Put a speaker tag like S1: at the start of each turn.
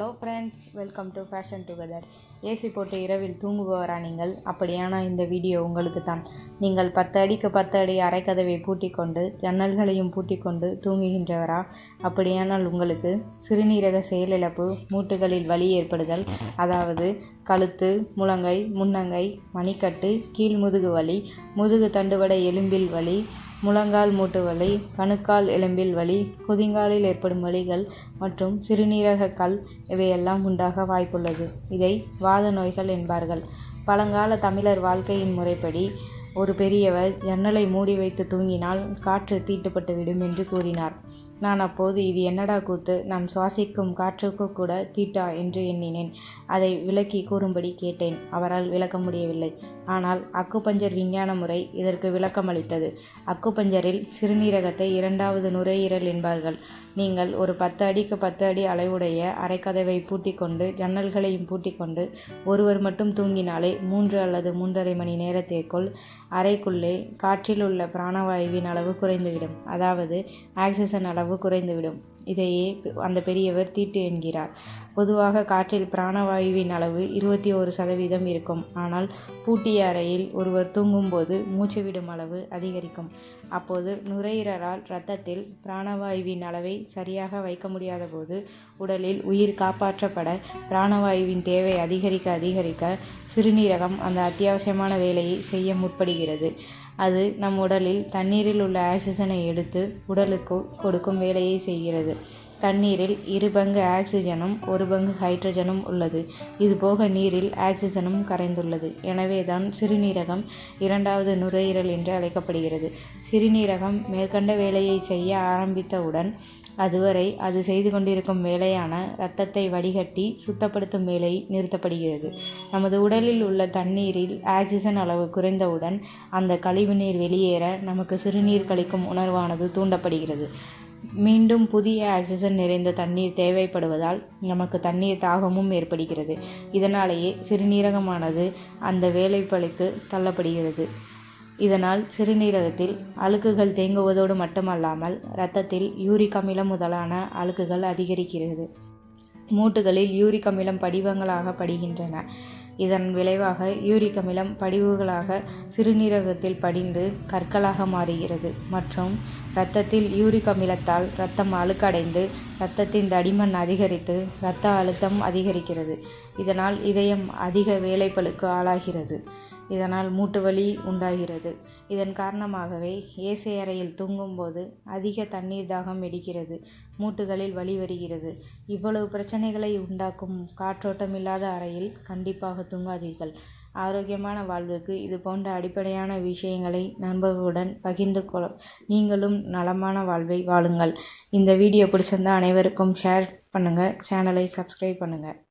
S1: hello friends welcome to fashion together AC போட்டு இரவில் தூங்குபவரா நீங்கள் அப்படியானால் இந்த வீடியோ உங்களுக்கு தான் நீங்கள் பத்து அடிக்கு பத்து அடி அரைக்கதவை பூட்டிக் கொண்டு ஜன்னல்களையும் பூட்டிக் கொண்டு தூங்குகின்றவரா அப்படியானால் உங்களுக்கு சிறுநீரக செயலிழப்பு மூட்டுகளில் வலி ஏற்படுதல் அதாவது கழுத்து முழங்கை முன்னங்கை மணிக்கட்டு கீழ் முதுகு வலி முதுகு தண்டுவட எலும்பில் வலி முழங்கால் மூட்டு வலி கணுக்கால் எலும்பில் வலி குதிங்காலில் ஏற்படும் வலிகள் மற்றும் சிறுநீரக கல் இவையெல்லாம் உண்டாக வாய்ப்புள்ளது இதை வாத நோய்கள் என்பார்கள் பழங்கால தமிழர் வாழ்க்கையின் முறைப்படி ஒரு பெரியவர் ஜன்னலை மூடி வைத்து தூங்கினால் காற்று தீட்டுப்பட்டு விடும் என்று கூறினார் நான் அப்போது இது என்னடா கூத்து நாம் சுவாசிக்கும் காற்றுக்கு கூட தீட்டா என்று எண்ணினேன் அதை விளக்கி கூறும்படி கேட்டேன் அவரால் விளக்க முடியவில்லை ஆனால் அக்குபஞ்சர் விஞ்ஞான முறை இதற்கு விளக்கமளித்தது அக்குபஞ்சரில் சிறுநீரகத்தை இரண்டாவது நுரையீரல் என்பார்கள் நீங்கள் ஒரு பத்து அடிக்கு பத்து அடி அளவுடைய அரைக்கதவை பூட்டிக் கொண்டு ஜன்னல்களையும் பூட்டிக் கொண்டு ஒருவர் மட்டும் தூங்கினாலே மூன்று அல்லது மூன்றரை மணி நேரத்திற்குள் அறைக்குள்ளே காற்றில் உள்ள பிராணவாயுவின் அளவு குறைந்துவிடும் அதாவது ஆக்சிஜன் அளவு குறைந்துவிடும் இதையே அந்த பெரியவர் தீட்டு என்கிறார் பொதுவாக காற்றில் பிராணவாயுவின் அளவு இருபத்தி ஒரு சதவீதம் இருக்கும் ஆனால் பூட்டிய அறையில் ஒருவர் தூங்கும்போது மூச்சு விடும் அளவு அதிகரிக்கும் அப்போது நுரையீரலால் இரத்தத்தில் பிராணவாயுவின் அளவை சரியாக வைக்க முடியாத போது உடலில் உயிர் காப்பாற்றப்பட பிராணவாயுவின் தேவை அதிகரிக்க அதிகரிக்க சிறுநீரகம் அந்த அத்தியாவசியமான வேலையை செய்ய முற்படுகிறது அது நம் உடலில் தண்ணீரில் உள்ள ஆக்சிஜனை எடுத்து உடலுக்கு கொடுக்கும் வேலையை செய்கிறது தண்ணீரில் இரு பங்கு ஆக்சிஜனும் ஒரு பங்கு ஹைட்ரஜனும் உள்ளது இதுபோக நீரில் ஆக்சிஜனும் கரைந்துள்ளது எனவே தான் சிறுநீரகம் இரண்டாவது நுரையீரல் என்று அழைக்கப்படுகிறது சிறுநீரகம் மேற்கண்ட வேலையை செய்ய ஆரம்பித்தவுடன் அதுவரை அது செய்து கொண்டிருக்கும் வேலையான இரத்தத்தை வடிகட்டி சுத்தப்படுத்தும் வேலை நிறுத்தப்படுகிறது நமது உடலில் உள்ள தண்ணீரில் ஆக்சிஜன் அளவு குறைந்தவுடன் அந்த கழிவுநீர் வெளியேற நமக்கு சிறுநீர் கழிக்கும் உணர்வானது தூண்டப்படுகிறது மீண்டும் புதிய ஆக்சிஜன் நிறைந்த தண்ணீர் தேவைப்படுவதால் நமக்கு தண்ணீர் தாகமும் ஏற்படுகிறது இதனாலேயே சிறுநீரகமானது அந்த வேலைப்பளுக்கு தள்ளப்படுகிறது இதனால் சிறுநீரகத்தில் அழுக்குகள் தேங்குவதோடு மட்டுமல்லாமல் இரத்தத்தில் யூரிக் அமிலம் முதலான அழுக்குகள் அதிகரிக்கிறது மூட்டுகளில் யூரிக் அமிலம் படிவங்களாக படிகின்றன இதன் விளைவாக யூரிக் அமிலம் படிவுகளாக சிறுநீரகத்தில் படிந்து கற்களாக மாறுகிறது மற்றும் இரத்தத்தில் யூரிக் அமிலத்தால் இரத்தம் அழுக்கடைந்து இரத்தத்தின் தடிமன் அதிகரித்து இரத்த அழுத்தம் அதிகரிக்கிறது இதனால் இதயம் அதிக வேலைப்பளுக்கு ஆளாகிறது இதனால் மூட்டு வலி உண்டாகிறது இதன் காரணமாகவே ஏசி அறையில் தூங்கும்போது அதிக தண்ணீர் தாகம் எடுக்கிறது மூட்டுகளில் வலி வருகிறது இவ்வளவு பிரச்சனைகளை உண்டாக்கும் காற்றோட்டமில்லாத அறையில் கண்டிப்பாக தூங்காதீர்கள் ஆரோக்கியமான வாழ்வுக்கு இது போன்ற அடிப்படையான விஷயங்களை நண்பர்களுடன் பகிர்ந்து கொள்ள நீங்களும் நலமான வாழ்வை வாழுங்கள் இந்த வீடியோ பிடிச்சிருந்தா அனைவருக்கும் ஷேர் பண்ணுங்கள் சேனலை சப்ஸ்கிரைப் பண்ணுங்கள்